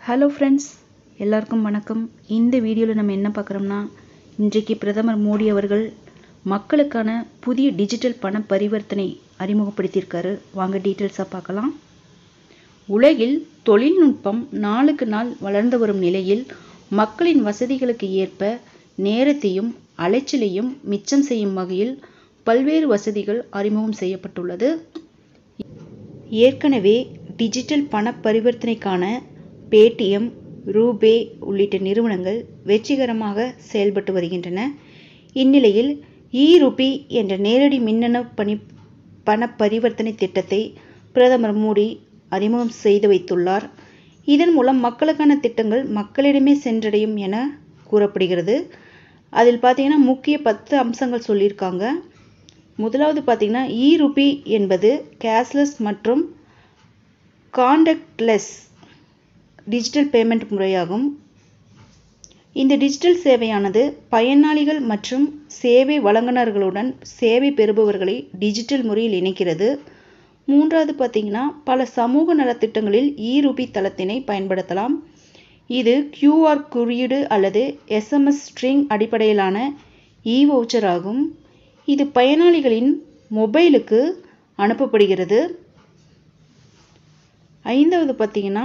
hello friends எல்லாருக்கும் வணக்கம் இந்த வீடியோவில் நம்ம என்ன பார்க்குறோம்னா இன்றைக்கு பிரதமர் மோடி அவர்கள் மக்களுக்கான புதிய டிஜிட்டல் பண பரிவர்த்தனை அறிமுகப்படுத்தியிருக்காரு வாங்க டீட்டெயில்ஸாக பார்க்கலாம் உலகில் தொழில்நுட்பம் நாளுக்கு நாள் வளர்ந்து வரும் நிலையில் மக்களின் வசதிகளுக்கு ஏற்ப நேரத்தையும் அலைச்சலையும் மிச்சம் செய்யும் வகையில் பல்வேறு வசதிகள் அறிமுகம் செய்யப்பட்டுள்ளது ஏற்கனவே டிஜிட்டல் பண பரிவர்த்தனைக்கான பேடிஎம் ரூபே உள்ளிட்ட நிறுவனங்கள் வெற்றிகரமாக செயல்பட்டு வருகின்றன இந்நிலையில் இ ருபி என்ற நேரடி மின்னணு பணி பண பரிவர்த்தனை திட்டத்தை பிரதமர் மோடி அறிமுகம் செய்து வைத்துள்ளார் இதன் மூலம் மக்களுக்கான திட்டங்கள் மக்களிடமே சென்றடையும் என கூறப்படுகிறது அதில் பார்த்தீங்கன்னா முக்கிய பத்து அம்சங்கள் சொல்லியிருக்காங்க முதலாவது பார்த்தீங்கன்னா இ ருபி என்பது கேஷ்லெஸ் மற்றும் காண்டக்ட்லெஸ் டிஜிட்டல் பேமெண்ட் முறையாகும் இந்த டிஜிட்டல் சேவையானது பயனாளிகள் மற்றும் சேவை வழங்குனர்களுடன் சேவை பெறுபவர்களை டிஜிட்டல் முறையில் இணைக்கிறது மூன்றாவது பார்த்தீங்கன்னா பல சமூக நலத்திட்டங்களில் இ ரூபி தளத்தினை பயன்படுத்தலாம் இது கியூஆர் குறியீடு அல்லது எஸ்எம்எஸ் ஸ்ட்ரிங் அடிப்படையிலான இ வவுச்சர் ஆகும் இது பயனாளிகளின் மொபைலுக்கு அனுப்பப்படுகிறது ஐந்தாவது பார்த்தீங்கன்னா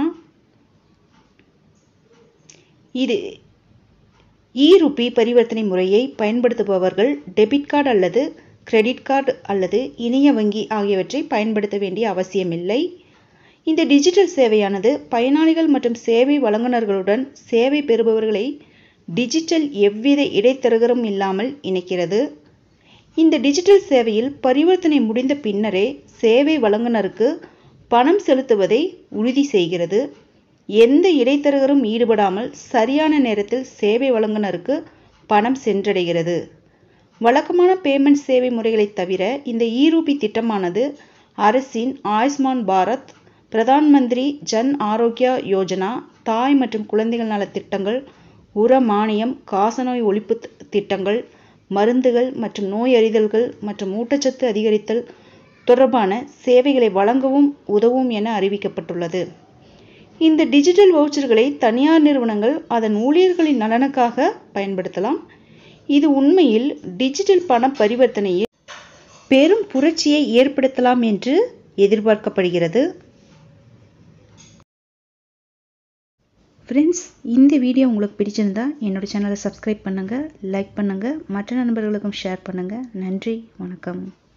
இது இ ருபி பரிவர்த்தனை முறையை பயன்படுத்துபவர்கள் டெபிட் கார்டு அல்லது கிரெடிட் கார்டு அல்லது இணைய வங்கி ஆகியவற்றை பயன்படுத்த வேண்டிய அவசியமில்லை இந்த டிஜிட்டல் சேவையானது பயனாளிகள் மற்றும் சேவை வழங்குனர்களுடன் சேவை பெறுபவர்களை டிஜிட்டல் எவ்வித இடைத்தரகரும் இல்லாமல் இணைக்கிறது இந்த டிஜிட்டல் சேவையில் பரிவர்த்தனை முடிந்த பின்னரே சேவை வழங்குனருக்கு பணம் செலுத்துவதை உறுதி செய்கிறது எந்த இடைத்தரகரும் ஈடுபடாமல் சரியான நேரத்தில் சேவை வழங்குனருக்கு பணம் சென்றடைகிறது வழக்கமான பேமெண்ட் சேவை முறைகளைத் தவிர இந்த ஈரூபி திட்டமானது அரசின் ஆயுஷ்மான் பாரத் பிரதான் மந்திரி ஜன் ஆரோக்கியா யோஜனா தாய் மற்றும் குழந்தைகள் நல திட்டங்கள் உர மானியம் காசநோய் ஒழிப்பு திட்டங்கள் மருந்துகள் மற்றும் நோய் அறிதல்கள் மற்றும் ஊட்டச்சத்து அதிகரித்தல் தொடர்பான சேவைகளை வழங்கவும் உதவும் என அறிவிக்கப்பட்டுள்ளது இந்த டிஜிட்டல் வவுச்சர்களை தனியார் நிறுவனங்கள் அதன் ஊழியர்களின் நலனுக்காக பயன்படுத்தலாம் இது உண்மையில் டிஜிட்டல் பண பரிவர்த்தனையில் பெரும் புரட்சியை ஏற்படுத்தலாம் என்று எதிர்பார்க்கப்படுகிறது ஃப்ரெண்ட்ஸ் இந்த வீடியோ உங்களுக்கு பிடிச்சிருந்தா என்னோடய சேனலை சப்ஸ்கிரைப் பண்ணுங்கள் லைக் பண்ணுங்கள் மற்ற நண்பர்களுக்கும் ஷேர் பண்ணுங்கள் நன்றி வணக்கம்